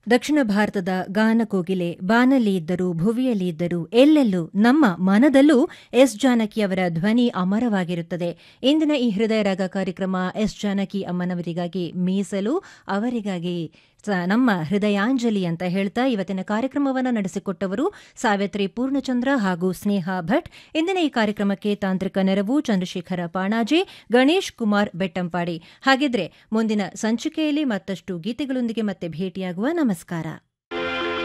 ದಕ್ಷಿಣ ಭಾರತದ ಗಾನಕೋಗಿಲೆ ಬಾನಲ್ಲಿ ಇದ್ದರೂ ಭುವಿಯಲ್ಲಿ ಇದ್ದರೂ ಎಲ್ಲೆಲ್ಲೂ ನಮ್ಮ ಮನದಲ್ಲೂ ಎಸ್ ಜಾನಕಿಯವರ ಧ್ವನಿ ಅಮರವಾಗಿರುತ್ತದೆ ಇಂದಿನ ಈ ಹೃದಯ ರಾಗ ಕಾರ್ಯಕ್ರಮ ಎಸ್ ಜಾನಕಿ ಅಮ್ಮನವರಿಗಾಗಿ ಮೀಸಲು ಅವರಿಗಾಗಿ ಸ- ನಮ್ಮ ಹೃದಯಾಂಜಲಿ ಅಂತ ಹೇಳ್ತಾ ಇವತ್ತಿನ ಕಾರ್ಯಕ್ರಮವನ್ನು ನಡೆಸಿಕೊಟ್ಟವರು ಸಾವಿತ್ರಿ ಪೂರ್ಣಚಂದ್ರ ಹಾಗೂ ಸ್ನೇಹ ಭಟ್ ಇಂದಿನ ಈ ಕಾರ್ಯಕ್ರಮಕ್ಕೆ ತಾಂತ್ರಿಕ ನೆರವು ಚಂದ್ರಶೇಖರ ಪಾಣಾಜೆ ಗಣೇಶ್ ಕುಮಾರ್ ಬೆಟ್ಟಂಪಾಡಿ ಹಾಗಿದ್ರೆ ಮುಂದಿನ ಸಂಚಿಕೆಯಲ್ಲಿ ಮತ್ತಷ್ಟು ಗೀತೆಗಳೊಂದಿಗೆ ಮತ್ತೆ ಭೇಟಿಯಾಗುವ ನಮಸ್ಕಾರ